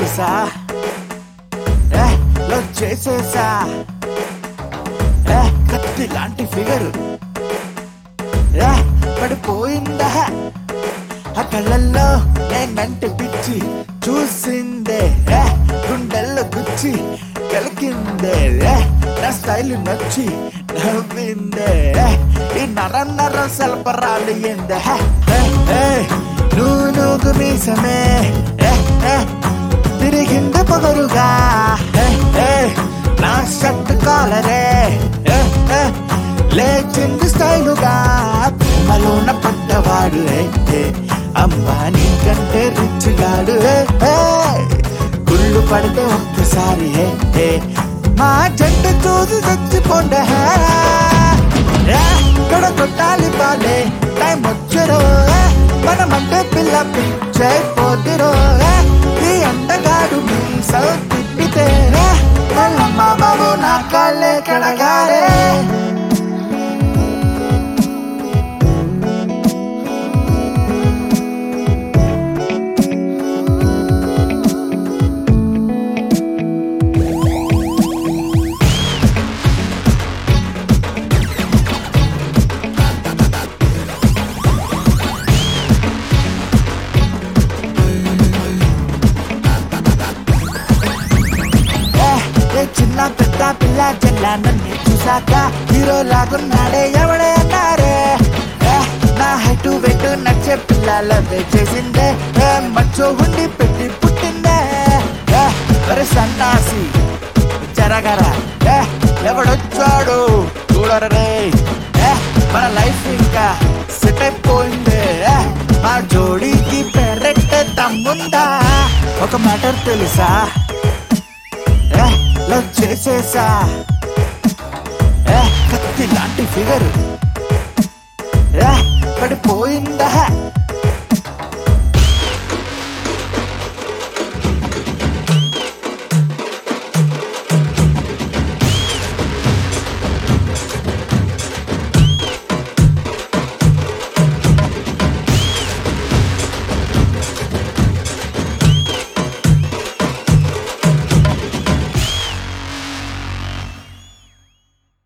తెలుసా ఏ లవ్ చేసేసా ఏ కత్తి లాంటి ఫిగర్ ఏ పడిపోయిందా ఆ కళ్ళల్లో నేనంటే పిచ్చి చూసిందే ఏ గుండెల్లో గుచ్చి కలికిందే ఏ నా స్టైల్ నచ్చి నవ్విందే ఏ ఈ నర నర సల్పరాలు ఎందే నువ్వు నువ్వు మీసమే ఏ ఏ తిరిగింది పొగరుగా ఏ ఏ నా షర్ట్ కాలరే ఏ ఏ లేచింది స్టైలుగా ప్రేమలోన పడ్డవాడు ఏ, ఏ, అమ్మా నీకంటే రిచ్ గాడు ఏ, ఏ, గుళ్ళు పడితే ఒక్కసారి ఏ, ఏ, మా జంట చూసి చచ్చిపోండే ఇక్కడ కొట్టాలి బాలే టైం వచ్చరో మనమంటే పిల్ల పిచ్చైపోతిరో ఈ అందగాడు మీ సౌ తిప్పితే మల్లమ్మ బాబు నా కాళ్ళే కడగారే ఏ, ఏ చిన్న పెద్ద పిల్ల చెల్ల నన్ను చూసాక హీరో లాగున్నాడే ఎవడే అన్నారే ఏ, నా హైటు వెయిట్ నచ్చే పిల్లలవే చేసిందే ఏ మచ్చో ఉండి పెట్టి పుట్టిందే ఏ, ఒరే సన్నాసి జరగరా ఏ ఎవడొచ్చాడు చూడరే ఏ మన లైఫ్ ఇంకా సెట్ అయిపోయిందే ఏ, మా జోడీకి పెరట్టే తమ్ముందా ఒక మ్యాటర్ తెలుసా ఏ లవ్ చేసేసా ఏ కత్తి లాంటి ఫిగర్ ఏ పడిపోయిందా